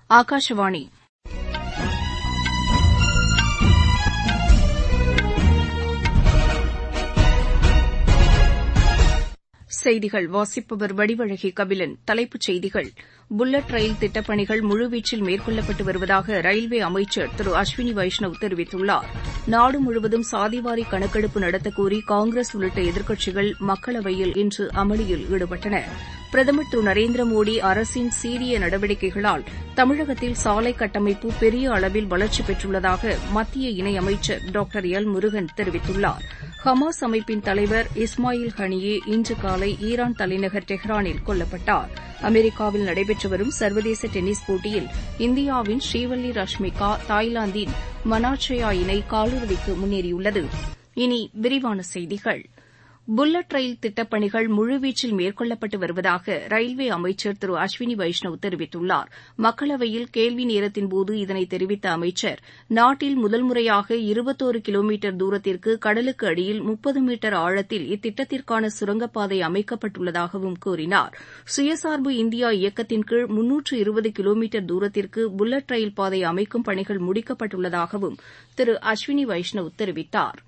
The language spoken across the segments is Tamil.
ஆகாஷவாணி செய்திகள் வாசிப்பவர் வடிவழகி கபிலன் தலைப்புச் செய்திகள் புல்லட் ரயில் திட்டப்பணிகள் முழுவீச்சில் மேற்கொள்ளப்பட்டு வருவதாக ரயில்வே அமைச்சர் திரு அஸ்வினி வைஷ்ணவ் தெரிவித்துள்ளார் நாடு முழுவதும் சாதிவாரி கணக்கெடுப்பு நடத்தக்கோரி காங்கிரஸ் உள்ளிட்ட எதிர்க்கட்சிகள் மக்களவையில் இன்று அமளியில் ஈடுபட்டன பிரதமர் திரு நரேந்திர மோடி அரசின் சீரிய நடவடிக்கைகளால் தமிழகத்தில் சாலை கட்டமைப்பு பெரிய அளவில் வளர்ச்சி பெற்றுள்ளதாக மத்திய இணையமைச்சர் டாக்டர் எல் முருகன் தெரிவித்துள்ளார் ஹமாஸ் அமைப்பின் தலைவர் இஸ்மாயில் ஹனியே இன்று காலை ஈரான் தலைநகர் டெஹ்ரானில் கொல்லப்பட்டார் அமெரிக்காவில் நடைபெற்று வரும் சர்வதேச டென்னிஸ் போட்டியில் இந்தியாவின் ஸ்ரீவல்லி ரஷ்மிகா தாய்லாந்தின் மனாட்சயா இணை காலிறுதிக்கு முன்னேறியுள்ளது இனி விரிவான செய்திகள் புல்லட் ரயில் திட்டப்பணிகள் முழுவீச்சில் மேற்கொள்ளப்பட்டு வருவதாக ரயில்வே அமைச்சர் திரு அஸ்வினி வைஷ்ணவ் தெரிவித்துள்ளார் மக்களவையில் கேள்வி நேரத்தின்போது இதனை தெரிவித்த அமைச்சர் நாட்டில் முதல் முறையாக இருபத்தோரு கிலோமீட்டர் தூரத்திற்கு கடலுக்கு அடியில் முப்பது மீட்டர் ஆழத்தில் இத்திட்டத்திற்கான சுரங்கப்பாதை அமைக்கப்பட்டுள்ளதாகவும் கூறினார் சுயசார்பு இந்தியா இயக்கத்தின் கீழ் முன்னூற்று இருபது கிலோமீட்டர் தூரத்திற்கு புல்லட் ரயில் பாதை அமைக்கும் பணிகள் முடிக்கப்பட்டுள்ளதாகவும் திரு அஸ்வினி வைஷ்ணவ் தெரிவித்தாா்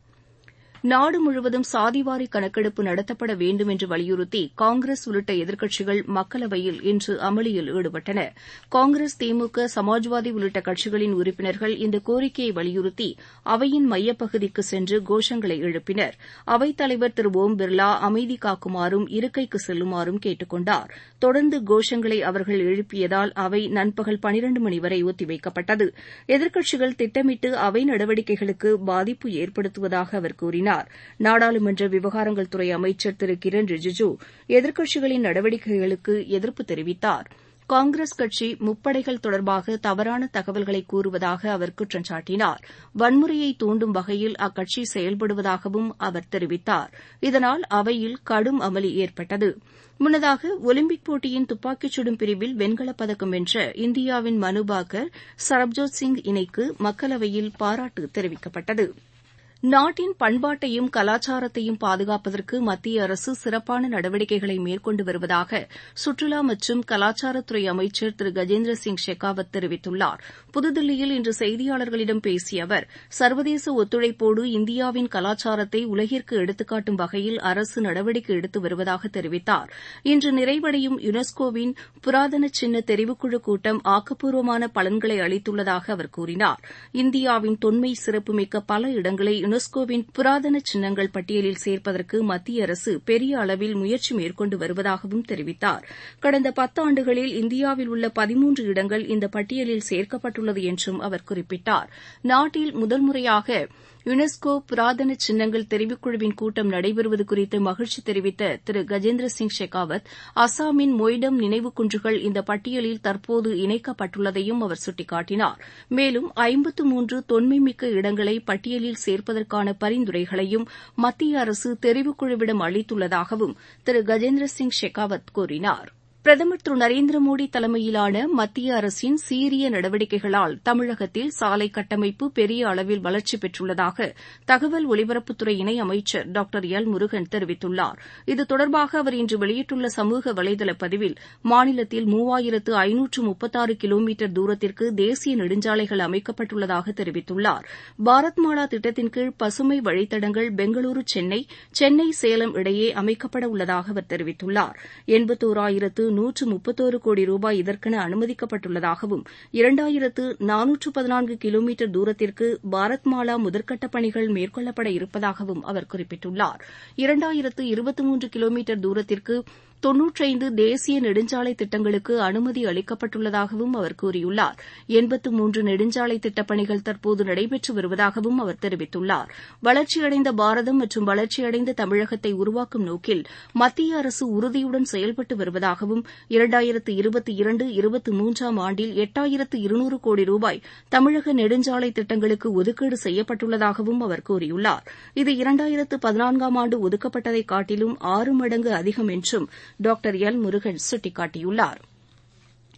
நாடு முழுவதும் சாதிவாரி கணக்கெடுப்பு நடத்தப்பட வேண்டும் என்று வலியுறுத்தி காங்கிரஸ் உள்ளிட்ட எதிர்க்கட்சிகள் மக்களவையில் இன்று அமளியில் ஈடுபட்டன காங்கிரஸ் திமுக சமாஜ்வாதி உள்ளிட்ட கட்சிகளின் உறுப்பினர்கள் இந்த கோரிக்கையை வலியுறுத்தி அவையின் மையப்பகுதிக்கு சென்று கோஷங்களை எழுப்பினர் அவைத்தலைவர் திரு ஓம் பிர்லா அமைதி காக்குமாறும் இருக்கைக்கு செல்லுமாறும் கேட்டுக் கொண்டார் தொடர்ந்து கோஷங்களை அவர்கள் எழுப்பியதால் அவை நண்பகல் பனிரண்டு மணி வரை ஒத்திவைக்கப்பட்டது எதிர்க்கட்சிகள் திட்டமிட்டு அவை நடவடிக்கைகளுக்கு பாதிப்பு ஏற்படுத்துவதாக அவர் கூறினார் நாடாளுமன்ற விவகாரங்கள் துறை அமைச்சர் திரு கிரண் ரிஜிஜு எதிர்க்கட்சிகளின் நடவடிக்கைகளுக்கு எதிர்ப்பு தெரிவித்தார் காங்கிரஸ் கட்சி முப்படைகள் தொடர்பாக தவறான தகவல்களை கூறுவதாக அவர் குற்றம் சாட்டினார் வன்முறையை தூண்டும் வகையில் அக்கட்சி செயல்படுவதாகவும் அவர் தெரிவித்தார் இதனால் அவையில் கடும் அமளி ஏற்பட்டது முன்னதாக ஒலிம்பிக் போட்டியின் துப்பாக்கிச் சுடும் பிரிவில் வெண்கலப் பதக்கம் வென்ற இந்தியாவின் மனு பாக்கர் சரப்ஜோத் சிங் இணைக்கு மக்களவையில் பாராட்டு தெரிவிக்கப்பட்டது நாட்டின் பண்பாட்டையும் கலாச்சாரத்தையும் பாதுகாப்பதற்கு மத்திய அரசு சிறப்பான நடவடிக்கைகளை மேற்கொண்டு வருவதாக சுற்றுலா மற்றும் கலாச்சாரத்துறை அமைச்சர் திரு கஜேந்திர சிங் ஷெகாவத் தெரிவித்துள்ளார் புதுதில்லியில் இன்று செய்தியாளர்களிடம் பேசிய அவர் சர்வதேச ஒத்துழைப்போடு இந்தியாவின் கலாச்சாரத்தை உலகிற்கு எடுத்துக்காட்டும் வகையில் அரசு நடவடிக்கை எடுத்து வருவதாக தெரிவித்தார் இன்று நிறைவடையும் யுனெஸ்கோவின் புராதன சின்ன தெரிவுக்குழு கூட்டம் ஆக்கப்பூர்வமான பலன்களை அளித்துள்ளதாக அவர் கூறினார் இந்தியாவின் தொன்மை சிறப்புமிக்க பல இடங்களை யுனெஸ்கோவின் புராதன சின்னங்கள் பட்டியலில் சேர்ப்பதற்கு மத்திய அரசு பெரிய அளவில் முயற்சி மேற்கொண்டு வருவதாகவும் தெரிவித்தார் கடந்த பத்தாண்டுகளில் இந்தியாவில் உள்ள பதிமூன்று இடங்கள் இந்த பட்டியலில் சேர்க்கப்பட்டுள்ளது என்றும் அவர் குறிப்பிட்டார் நாட்டில் முதல் முறையாக யுனெஸ்கோ புராதன சின்னங்கள் தெரிவுக்குழுவின் கூட்டம் நடைபெறுவது குறித்து மகிழ்ச்சி தெரிவித்த திரு கஜேந்திர சிங் ஷெகாவத் அசாமின் மொய்டம் நினைவு குன்றுகள் இந்த பட்டியலில் தற்போது இணைக்கப்பட்டுள்ளதையும் அவர் சுட்டிக்காட்டினார் மேலும் ஐம்பத்து மூன்று தொன்மைமிக்க இடங்களை பட்டியலில் சேர்ப்பதற்கான பரிந்துரைகளையும் மத்திய அரசு தெரிவுக்குழுவிடம் அளித்துள்ளதாகவும் திரு கஜேந்திர சிங் ஷெகாவத் கூறினார் பிரதமர் திரு நரேந்திர மோடி தலைமையிலான மத்திய அரசின் சீரிய நடவடிக்கைகளால் தமிழகத்தில் சாலை கட்டமைப்பு பெரிய அளவில் வளர்ச்சி பெற்றுள்ளதாக தகவல் ஒலிபரப்புத்துறை இணை அமைச்சர் டாக்டர் எல் முருகன் தெரிவித்துள்ளார் இது தொடர்பாக அவர் இன்று வெளியிட்டுள்ள சமூக வலைதள பதிவில் மாநிலத்தில் மூவாயிரத்து ஐநூற்று முப்பத்தாறு கிலோமீட்டர் தூரத்திற்கு தேசிய நெடுஞ்சாலைகள் அமைக்கப்பட்டுள்ளதாக தெரிவித்துள்ளார் பாரத் மாலா திட்டத்தின் கீழ் பசுமை வழித்தடங்கள் பெங்களூரு சென்னை சென்னை சேலம் இடையே அமைக்கப்பட உள்ளதாக அவர் தெரிவித்துள்ளார் எண்பத்தோராயிரத்து நூற்று முப்பத்தோரு கோடி ரூபாய் இதற்கென அனுமதிக்கப்பட்டுள்ளதாகவும் இரண்டாயிரத்து நானூற்று பதினான்கு கிலோமீட்டர் தூரத்திற்கு பாரத் மாலா முதற்கட்ட பணிகள் மேற்கொள்ளப்பட இருப்பதாகவும் அவர் குறிப்பிட்டுள்ளார் இரண்டாயிரத்து இருபத்தி மூன்று கிலோமீட்டர் தூரத்திற்கு தொன்னூற்றைந்து தேசிய நெடுஞ்சாலை திட்டங்களுக்கு அனுமதி அளிக்கப்பட்டுள்ளதாகவும் அவர் கூறியுள்ளார் எண்பத்து மூன்று நெடுஞ்சாலை திட்டப்பணிகள் தற்போது நடைபெற்று வருவதாகவும் அவர் தெரிவித்துள்ளார் வளர்ச்சியடைந்த பாரதம் மற்றும் வளர்ச்சியடைந்த தமிழகத்தை உருவாக்கும் நோக்கில் மத்திய அரசு உறுதியுடன் செயல்பட்டு வருவதாகவும் இரண்டாயிரத்து இருபத்தி இரண்டு இருபத்தி மூன்றாம் ஆண்டில் எட்டாயிரத்து இருநூறு கோடி ரூபாய் தமிழக நெடுஞ்சாலை திட்டங்களுக்கு ஒதுக்கீடு செய்யப்பட்டுள்ளதாகவும் அவர் கூறியுள்ளார் இது இரண்டாயிரத்து பதினான்காம் ஆண்டு ஒதுக்கப்பட்டதை காட்டிலும் ஆறு மடங்கு அதிகம் என்றும் டாக்டர் எல் முருகன் சுட்டிக்காட்டியுள்ளார்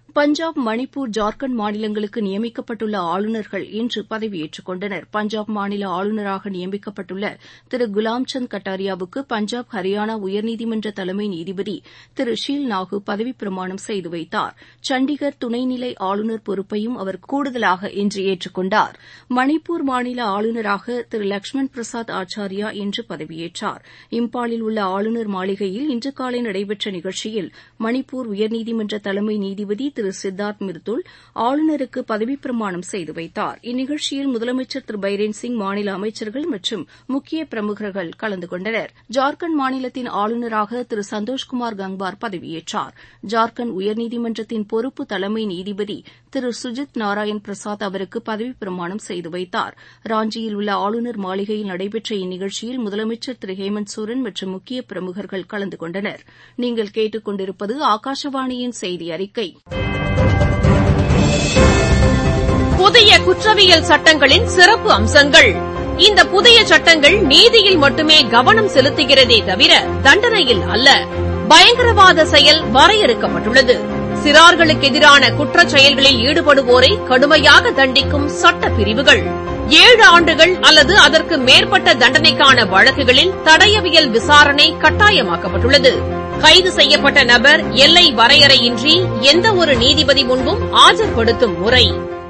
பஞ்சாப் மணிப்பூர் ஜார்க்கண்ட் மாநிலங்களுக்கு நியமிக்கப்பட்டுள்ள ஆளுநர்கள் இன்று பதவியேற்றுக் கொண்டனர் பஞ்சாப் மாநில ஆளுநராக நியமிக்கப்பட்டுள்ள திரு குலாம்சந்த் கட்டாரியாவுக்கு பஞ்சாப் ஹரியானா உயர்நீதிமன்ற தலைமை நீதிபதி திரு ஷீல் நாகு பதவிப் பிரமாணம் செய்து வைத்தார் சண்டிகர் துணைநிலை ஆளுநர் பொறுப்பையும் அவர் கூடுதலாக இன்று ஏற்றுக் கொண்டார் மணிப்பூர் மாநில ஆளுநராக திரு லக்ஷ்மண் பிரசாத் ஆச்சாரியா இன்று பதவியேற்றார் இம்பாலில் உள்ள ஆளுநர் மாளிகையில் இன்று காலை நடைபெற்ற நிகழ்ச்சியில் மணிப்பூர் உயர்நீதிமன்ற தலைமை நீதிபதி திரு சித்தார்த் மிர்துல் ஆளுநருக்கு பதவிப் பிரமாணம் செய்து வைத்தார் இந்நிகழ்ச்சியில் முதலமைச்சர் திரு பைரேன் சிங் மாநில அமைச்சர்கள் மற்றும் முக்கிய பிரமுகர்கள் கலந்து கொண்டனர் ஜார்க்கண்ட் மாநிலத்தின் ஆளுநராக திரு சந்தோஷ்குமார் கங்வார் பதவியேற்றார் ஜார்க்கண்ட் உயர்நீதிமன்றத்தின் பொறுப்பு தலைமை நீதிபதி திரு சுஜித் நாராயண் பிரசாத் அவருக்கு பதவிப் பிரமாணம் செய்து வைத்தார் ராஞ்சியில் உள்ள ஆளுநர் மாளிகையில் நடைபெற்ற இந்நிகழ்ச்சியில் முதலமைச்சர் திரு ஹேமந்த் சோரன் மற்றும் முக்கிய பிரமுகர்கள் கலந்து கொண்டனர் நீங்கள் கேட்டுக் கொண்டிருப்பது ஆகாஷவாணியின் செய்தி அறிக்கை புதிய குற்றவியல் சட்டங்களின் சிறப்பு அம்சங்கள் இந்த புதிய சட்டங்கள் நீதியில் மட்டுமே கவனம் செலுத்துகிறதே தவிர தண்டனையில் அல்ல பயங்கரவாத செயல் வரையறுக்கப்பட்டுள்ளது சிறார்களுக்கு எதிரான குற்றச் செயல்களில் ஈடுபடுவோரை கடுமையாக தண்டிக்கும் சட்ட பிரிவுகள் ஏழு ஆண்டுகள் அல்லது அதற்கு மேற்பட்ட தண்டனைக்கான வழக்குகளில் தடயவியல் விசாரணை கட்டாயமாக்கப்பட்டுள்ளது கைது செய்யப்பட்ட நபர் எல்லை வரையறையின்றி எந்த ஒரு நீதிபதி முன்பும் ஆஜர்படுத்தும் முறை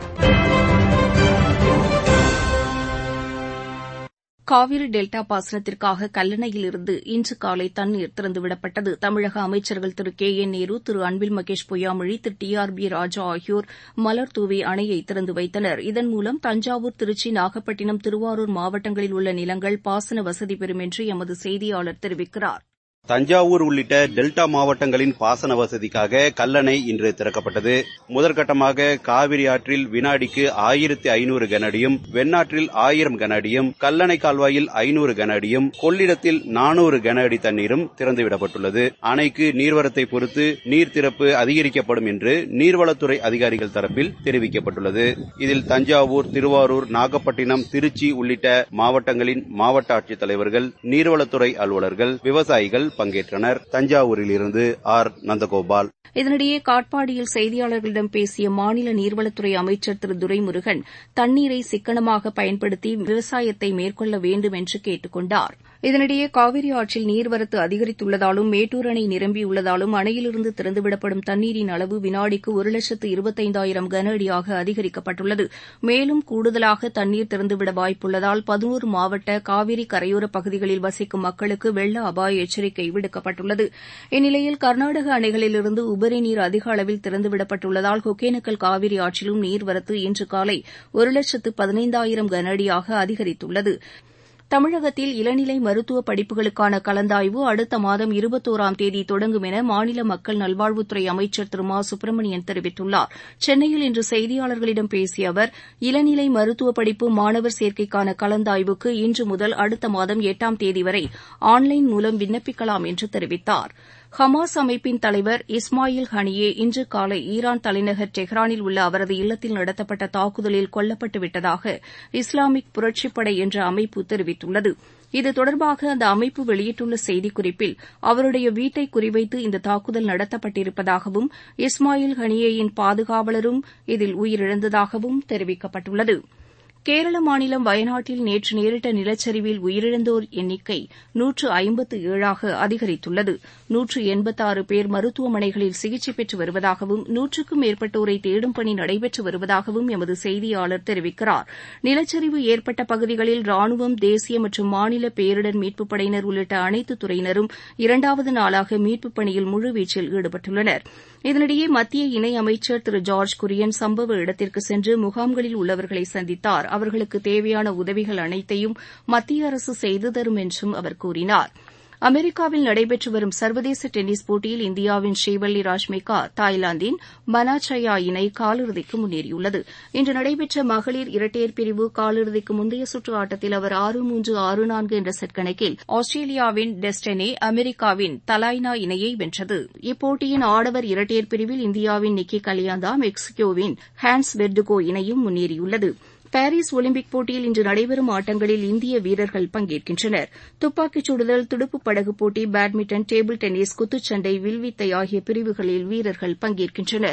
காவிரி டெல்டா பாசனத்திற்காக கல்லணையிலிருந்து இன்று காலை தண்ணீர் திறந்துவிடப்பட்டது தமிழக அமைச்சர்கள் Thiru K N Nehru Thiru Anbil Mahesh Poyyamozhi Thiru T R B Raja ஆகியோர் மலர் தூவி அணையை திறந்து வைத்தனர் இதன் மூலம் தஞ்சாவூர் திருச்சி நாகப்பட்டினம் திருவாரூர் மாவட்டங்களில் உள்ள நிலங்கள் பாசன வசதி பெறும் என்று எமது செய்தியாளர் தெரிவிக்கிறார் தஞ்சாவூர் உள்ளிட்ட டெல்டா மாவட்டங்களின் பாசன வசதிக்காக கல்லணை இன்று திறக்கப்பட்டது முதற்கட்டமாக காவிரி ஆற்றில் வினாடிக்கு ஆயிரத்தி ஐநூறு கனஅடியும் வெண்ணாற்றில் ஆயிரம் கனஅடியும் கல்லணை கால்வாயில் ஐநூறு கனஅடியும் கொள்ளிடத்தில் நானூறு கனஅடி தண்ணீரும் திறந்துவிடப்பட்டுள்ளது அணைக்கு நீர்வரத்தை பொறுத்து நீர் திறப்பு அதிகரிக்கப்படும் என்று நீர்வளத்துறை அதிகாரிகள் தரப்பில் தெரிவிக்கப்பட்டுள்ளது இதில் தஞ்சாவூர் திருவாரூர் நாகப்பட்டினம் திருச்சி உள்ளிட்ட மாவட்டங்களின் மாவட்ட ஆட்சித்தலைவர்கள் நீர்வளத்துறை அலுவலர்கள் விவசாயிகள் பங்கேற்றனர் தஞ்சாவூரில் இருந்து ஆர் நந்தகோபால் இதனிடையே காட்பாடியில் செய்தியாளர்களிடம் பேசிய மாநில நீர்வளத்துறை அமைச்சர் திரு துரைமுருகன் தண்ணீரை சிக்கனமாக பயன்படுத்தி விவசாயத்தை மேற்கொள்ள வேண்டும் என்று கேட்டுக் கொண்டார் இதனிடையே காவிரி ஆற்றில் நீர்வரத்து அதிகரித்துள்ளதாலும் மேட்டூர் அணை நிரம்பியுள்ளதாலும் அணையிலிருந்து திறந்துவிடப்படும் தண்ணீரின் அளவு வினாடிக்கு ஒரு லட்சத்து இருபத்தைந்தாயிரம் கன அடியாக அதிகரிக்கப்பட்டுள்ளது மேலும் கூடுதலாக தண்ணீர் திறந்துவிட வாய்ப்புள்ளதால் பதினோரு மாவட்ட காவிரி கரையோர பகுதிகளில் வசிக்கும் மக்களுக்கு வெள்ள அபாய எச்சரிக்கை விடுக்கப்பட்டுள்ளது இந்நிலையில் கர்நாடக அணைகளிலிருந்து உபரி நீர் அதிக அளவில் திறந்துவிடப்பட்டுள்ளதால் ஒகேனக்கல் காவிரி ஆற்றிலும் நீர்வரத்து இன்று காலை ஒரு லட்சத்து பதினைந்தாயிரம் கன அடியாக அதிகரித்துள்ளது தமிழகத்தில் இளநிலை மருத்துவ படிப்புகளுக்கான கலந்தாய்வு அடுத்த மாதம் இருபத்தோராம் தேதி தொடங்கும் என மாநில மக்கள் நல்வாழ்வுத்துறை அமைச்சர் திரு மா சுப்பிரமணியன் தெரிவித்துள்ளார் சென்னையில் இன்று செய்தியாளர்களிடம் பேசிய அவர் இளநிலை மருத்துவ படிப்பு மாணவர் சேர்க்கைக்கான கலந்தாய்வுக்கு இன்று முதல் அடுத்த மாதம் எட்டாம் தேதி வரை ஆன்லைன் மூலம் விண்ணப்பிக்கலாம் என்று தெரிவித்தார் ஹமாஸ் அமைப்பின் தலைவர் இஸ்மாயில் ஹனியே இன்று காலை ஈரான் தலைநகர் டெஹ்ரானில் உள்ள அவரது இல்லத்தில் நடத்தப்பட்ட தாக்குதலில் கொல்லப்பட்டு விட்டதாக இஸ்லாமிக் புரட்சிப்படை என்ற அமைப்பு தெரிவித்துள்ளது இது தொடர்பாக அந்த அமைப்பு வெளியிட்டுள்ள செய்திக்குறிப்பில் அவருடைய வீட்டை குறிவைத்து இந்த தாக்குதல் நடத்தப்பட்டிருப்பதாகவும் இஸ்மாயில் ஹனியேயின் பாதுகாவலரும் இதில் உயிரிழந்ததாகவும் தெரிவிக்கப்பட்டுள்ளது கேரள மாநிலம் வயநாட்டில் நேற்று நேரிட்ட நிலச்சரிவில் உயிரிழந்தோர் எண்ணிக்கை நூற்று ஐம்பத்து ஏழாக அதிகரித்துள்ளது நூற்று எண்பத்தாறு பேர் மருத்துவமனைகளில் சிகிச்சை பெற்று வருவதாகவும் நூற்றுக்கும் மேற்பட்டோரை தேடும் பணி நடைபெற்று வருவதாகவும் எமது செய்தியாளர் தெரிவிக்கிறார் நிலச்சரிவு ஏற்பட்ட பகுதிகளில் ராணுவம் தேசிய மற்றும் மாநில பேரிடர் மீட்புப் படையினர் உள்ளிட்ட அனைத்து துறையினரும் இரண்டாவது நாளாக மீட்புப் பணியில் முழுவீச்சில் ஈடுபட்டுள்ளனர் இதனிடையே மத்திய இணை அமைச்சர் திரு ஜார்ஜ் குரியன் சம்பவ இடத்திற்கு சென்று முகாம்களில் உள்ளவர்களை சந்தித்தார் அவர்களுக்கு தேவையான உதவிகள் அனைத்தையும் மத்திய அரசு செய்து தரும் என்றும் அவர் கூறினார் அமெரிக்காவில் நடைபெற்று வரும் சர்வதேச டென்னிஸ் போட்டியில் இந்தியாவின் ஸ்ரீவல்லி ராஜ்மிகா தாய்லாந்தின் மனாச்சயா இணை காலிறுதிக்கு முன்னேறியுள்ளது இன்று நடைபெற்ற மகளிர் இரட்டையர் பிரிவு காலிறுதிக்கு முந்தைய சுற்று ஆட்டத்தில் அவர் ஆறு மூன்று ஆறு நான்கு என்ற செட் கணக்கில் ஆஸ்திரேலியாவின் டெஸ்டனே அமெரிக்காவின் தலாய்னா இணையை வென்றது இப்போட்டியின் ஆடவர் இரட்டையர் பிரிவில் இந்தியாவின் நிக்கி கலியாந்தா மெக்சிகோவின் ஹான்ஸ் வெர்டுகோ இணையும் முன்னேறியுள்ளது பாரிஸ் ஒலிம்பிக் போட்டியில் இன்று நடைபெறும் ஆட்டங்களில் இந்திய வீரர்கள் பங்கேற்கின்றனர் துப்பாக்கிச் சுடுதல் துடுப்புப் படகு போட்டி பேட்மிண்டன் டேபிள் டென்னிஸ் குத்துச்சண்டை வில்வித்தை ஆகிய பிரிவுகளில் வீரர்கள் பங்கேற்கின்றனர்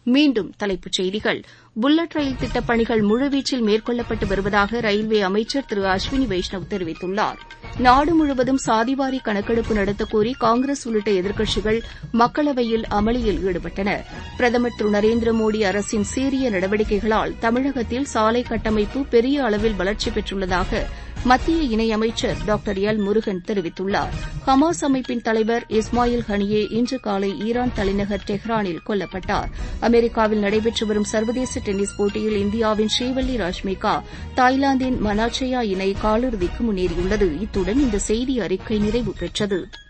மீண்டும் தலைப்புச் செய்திகள் புல்லட் ரயில் திட்டப் பணிகள் முழுவீச்சில் மேற்கொள்ளப்பட்டு வருவதாக ரயில்வே அமைச்சர் திரு அஸ்வினி வைஷ்ணவ் தெரிவித்துள்ளார் நாடு முழுவதும் சாதிவாரி கணக்கெடுப்பு நடத்தக்கோரி காங்கிரஸ் உள்ளிட்ட எதிர்க்கட்சிகள் மக்களவையில் அமளியில் ஈடுபட்டன பிரதமர் திரு நரேந்திர மோடி அரசின் சீரிய நடவடிக்கைகளால் தமிழகத்தில் சாலை கட்டமைப்பு பெரிய அளவில் வளர்ச்சி பெற்றுள்ளதாக மத்திய இணையமைச்சர் டாக்டர் எல் முருகன் தெரிவித்துள்ளார் ஹமாஸ் அமைப்பின் தலைவர் இஸ்மாயில் ஹனியே இன்று காலை ஈரான் தலைநகர் டெஹ்ரானில் கொல்லப்பட்டார் அமெரிக்காவில் நடைபெற்று வரும் சர்வதேச டென்னிஸ் போட்டியில் இந்தியாவின் ஸ்ரீவல்லி ராஷ்மிகா தாய்லாந்தின் மனாச்சயா இணை காலிறுதிக்கு முன்னேறியுள்ளது இத்துடன் இந்த செய்தி அறிக்கை நிறைவு பெற்றது